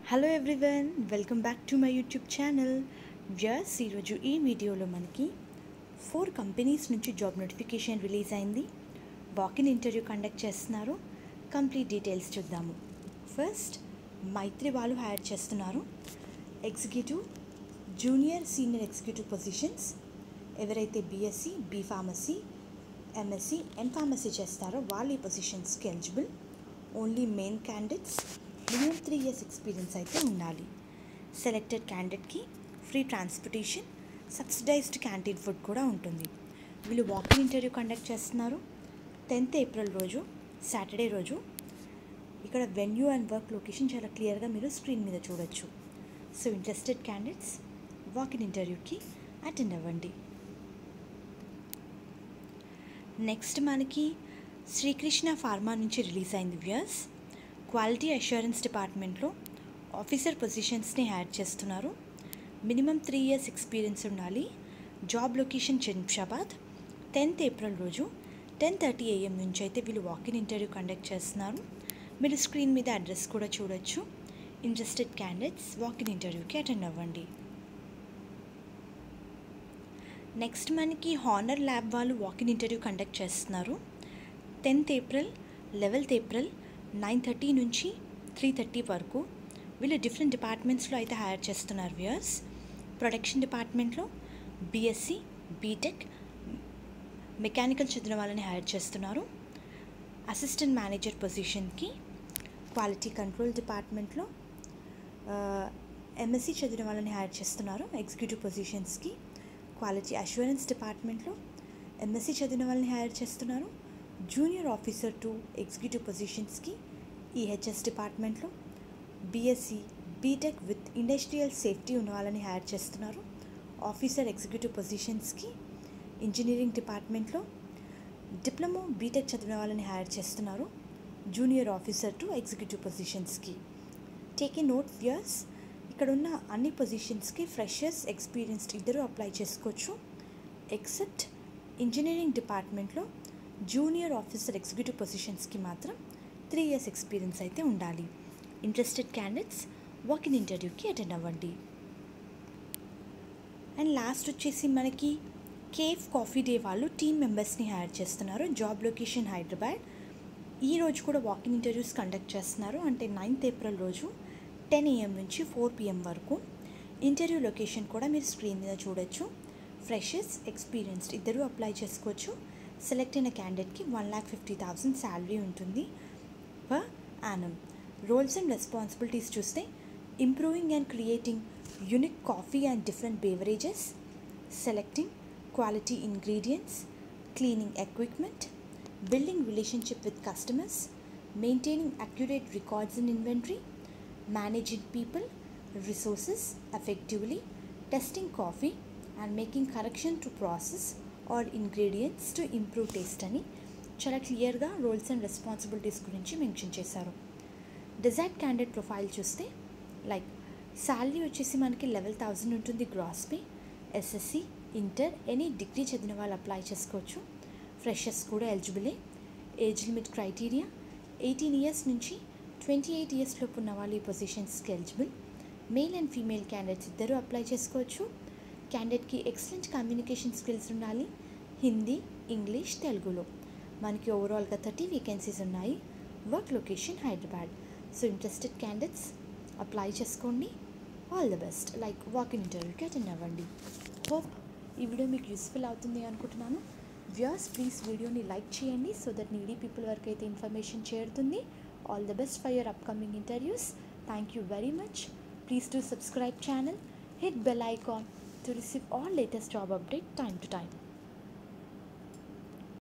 hello everyone welcome back to my YouTube channel Vyas ఈరోజు ఈ వీడియోలో మనకి ఫోర్ కంపెనీస్ నుంచి జాబ్ నోటిఫికేషన్ రిలీజ్ అయింది వాకిన్ ఇంటర్వ్యూ కండక్ట్ చేస్తున్నారు కంప్లీట్ డీటెయిల్స్ చూద్దాము ఫస్ట్ మైత్రి వాళ్ళు హైర్ చేస్తున్నారు executive junior senior executive positions ఎవరైతే BSc B pharmacy MSc M pharmacy చేస్తారో వాళ్ళు ఈ పొజిషన్స్కి eligible only main candidates minimum three years experience అయితే ఉండాలి సెలెక్టెడ్ క్యాండిడేట్కి free transportation subsidised canteen food కూడా ఉంటుంది వీళ్ళు వాకింగ్ ఇంటర్వ్యూ కండక్ట్ చేస్తున్నారు టెన్త్ ఏప్రిల్ రోజు సాటర్డే రోజు ఇక్కడ వెన్యూ అండ్ వర్క్ లొకేషన్ చాలా క్లియర్గా మీరు స్క్రీన్ మీద చూడొచ్చు సో ఇంట్రెస్టెడ్ క్యాండిడేట్స్ వాకిన్ ఇంటర్వ్యూకి అటెండ్ అవ్వండి నెక్స్ట్ మనకి శ్రీకృష్ణ ఫార్మా నుంచి రిలీజ్ అయింది వ్యూయర్స్ క్వాలిటీ అష్యూరెన్స్ డిపార్ట్మెంట్లో ఆఫీసర్ పొజిషన్స్ని హైర్ చేస్తున్నారు మినిమం త్రీ ఇయర్స్ ఎక్స్పీరియన్స్ ఉండాలి job location Shamshabad tenth April రోజు టెన్ థర్టీ ఏఎం నుంచి అయితే వీళ్ళు వాకిన్ ఇంటర్వ్యూ కండక్ట్ చేస్తున్నారు మీరు స్క్రీన్ మీద అడ్రస్ కూడా చూడొచ్చు ఇంట్రెస్టెడ్ క్యాండిడేట్స్ వాకిన్ ఇంటర్వ్యూకి అటెండ్ అవ్వండి నెక్స్ట్ మనకి హానర్ ల్యాబ్ వాళ్ళు వాకిన్ ఇంటర్వ్యూ కండక్ట్ చేస్తున్నారు tenth April eleventh April nine thirty నుంచి త్రీ థర్టీ వరకు వీళ్ళు డిఫరెంట్ డిపార్ట్మెంట్స్లో అయితే హైర్ చేస్తున్నారు వ్యూయర్స్ ప్రొడక్షన్ డిపార్ట్మెంట్లో బీఎస్సీ బీటెక్ మెకానికల్ చదివిన వాళ్ళని హైర్ చేస్తున్నారు అసిస్టెంట్ మేనేజర్ పొజిషన్కి క్వాలిటీ కంట్రోల్ డిపార్ట్మెంట్లో ఎంఎస్సీ చదివిన వాళ్ళని హైర్ చేస్తున్నారు ఎగ్జిక్యూటివ్ పొజిషన్స్కి క్వాలిటీ అష్యూరెన్స్ డిపార్ట్మెంట్లో ఎంఎస్సీ చదివిన వాళ్ళని హైర్ చేస్తున్నారు junior officer to executive పొజిషన్స్కి EHS డిపార్ట్మెంట్లో BSc BTech with industrial safety ఉన్న వాళ్ళని హైర్ చేస్తున్నారు ఆఫీసర్ ఎగ్జిక్యూటివ్ పొజిషన్స్కి ఇంజనీరింగ్ డిపార్ట్మెంట్లో డిప్లొమా బీటెక్ చదివిన వాళ్ళని హైర్ చేస్తున్నారు జూనియర్ ఆఫీసర్ టు ఎగ్జిక్యూటివ్ పొజిషన్స్కి టేక్ ఏ నోట్ వ్యూయర్స్ ఇక్కడ ఉన్న అన్ని పొజిషన్స్కి ఫ్రెషర్స్ ఎక్స్పీరియన్స్డ్ ఇద్దరు అప్లై చేసుకోవచ్చు ఎక్సెప్ట్ ఇంజనీరింగ్ డిపార్ట్మెంట్లో జూనియర్ ఆఫీసర్ ఎగ్జిక్యూటివ్ పొజిషన్స్కి మాత్రం త్రీ ఇయర్స్ ఎక్స్పీరియన్స్ అయితే ఉండాలి ఇంట్రెస్టెడ్ క్యాండిడేట్స్ వాక్ ఇన్ ఇంటర్వ్యూకి అటెండ్ అవ్వండి అండ్ లాస్ట్ వచ్చేసి మనకి కేఫ్ కాఫీ డే వాళ్ళు టీమ్ మెంబర్స్ని హైర్ చేస్తున్నారు జాబ్ లొకేషన్ హైదరాబాద్ ఈ రోజు కూడా వాకింగ్ ఇంటర్వ్యూస్ కండక్ట్ చేస్తున్నారు అంటే నైన్త్ ఏప్రిల్ రోజు టెన్ ఏఎం నుంచి ఫోర్ పిఎం వరకు ఇంటర్వ్యూ లొకేషన్ కూడా మీరు స్క్రీన్ మీద చూడొచ్చు ఫ్రెషర్స్ ఎక్స్పీరియన్స్డ్ ఇద్దరు అప్లై చేసుకోవచ్చు సెలెక్ట్ అయిన క్యాండిడేట్కి one lakh fifty thousand salary ఉంటుంది per annum roles and responsibilities చూస్తే improving and creating unique coffee and different beverages selecting quality ingredients cleaning equipment building relationship with customers, maintaining accurate records and inventory, managing people, resources effectively, testing coffee, and making correction to process or ingredients to improve taste అని చాలా క్లియర్గా roles and responsibilities గురించి mention చేశారు desired candidate profile చూస్తే like salary వచ్చేసి మనకి eleven thousand ఉంటుంది gross pay SSC inter any degree చదివిన వాళ్ళు అప్లై చేసుకోవచ్చు ఫ్రెషర్స్ కూడా ఎలిజిబులే age limit criteria eighteen years నుంచి ట్వంటీ ఎయిట్ ఇయర్స్ లోపు ఉన్న వాళ్ళు ఈ పొజిషన్స్కి eligible male and female candidates ఇద్దరు అప్లై చేసుకోవచ్చు క్యాండిడేట్కి ఎక్సలెంట్ కమ్యూనికేషన్ స్కిల్స్ ఉండాలి హిందీ ఇంగ్లీష్ తెలుగులో మనకి ఓవరాల్గా థర్టీ వేకెన్సీస్ ఉన్నాయి work location Hyderabad so interested candidates apply చేసుకోండి all the best like walk in ఇంటర్వ్యూకి అటెండ్ అవ్వండి హోప్ ఈ వీడియో మీకు యూస్ఫుల్ అవుతుంది అనుకుంటున్నాను వ్యూస్ ప్లీజ్ వీడియోని లైక్ చేయండి సో దట్ నీడీ పీపుల్ వరకు అయితే ఇన్ఫర్మేషన్ చేరుతుంది all the best for your upcoming interviews thank you very much please to subscribe channel hit bell icon to receive all latest job update time to time